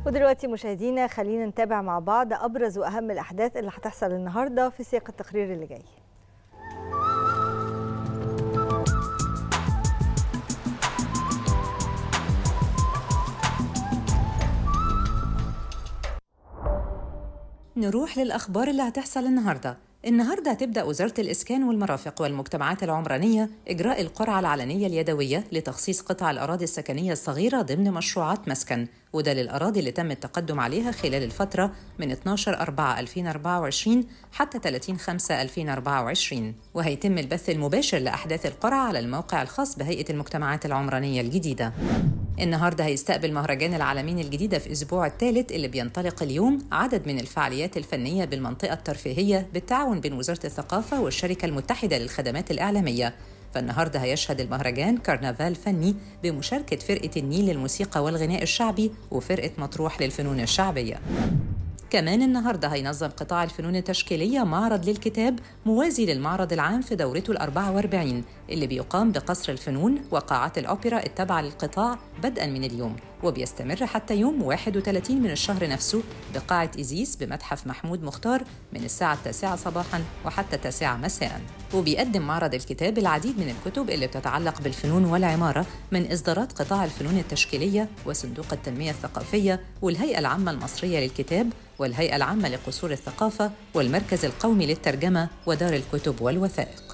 ودلوقتي مشاهدينا خلينا نتابع مع بعض ابرز واهم الاحداث اللي هتحصل النهارده في سياق التقرير اللي جاي نروح للأخبار اللي هتحصل النهاردة النهارده هتبدأ وزارة الإسكان والمرافق والمجتمعات العمرانية إجراء القرعة العلنية اليدوية لتخصيص قطع الأراضي السكنية الصغيرة ضمن مشروعات مسكن وده للأراضي اللي تم التقدم عليها خلال الفترة من 12 4 2024 حتى 30 5 2024 وهيتم البث المباشر لأحداث القرعة على الموقع الخاص بهيئة المجتمعات العمرانية الجديدة النهارده هيستقبل مهرجان العالمين الجديدة في أسبوع الثالث اللي بينطلق اليوم عدد من الفعاليات الفنية بالمنطقة الترفيهية بالتعاون بين وزارة الثقافة والشركة المتحدة للخدمات الإعلامية فالنهارده هيشهد المهرجان كرنفال فني بمشاركة فرقة النيل للموسيقى والغناء الشعبي وفرقة مطروح للفنون الشعبية كمان النهارده هينظم قطاع الفنون التشكيلية معرض للكتاب موازي للمعرض العام في دورته ال 44 اللي بيقام بقصر الفنون وقاعات الأوبرا التابعة للقطاع بدءا من اليوم وبيستمر حتى يوم 31 من الشهر نفسه بقاعة إيزيس بمتحف محمود مختار من الساعة التاسعة صباحا وحتى التاسعة مساء وبيقدم معرض الكتاب العديد من الكتب اللي بتتعلق بالفنون والعمارة من إصدارات قطاع الفنون التشكيلية وصندوق التنمية الثقافية والهيئة العامة المصرية للكتاب والهيئة العامة لقصور الثقافة والمركز القومي للترجمة ودار الكتب والوثائق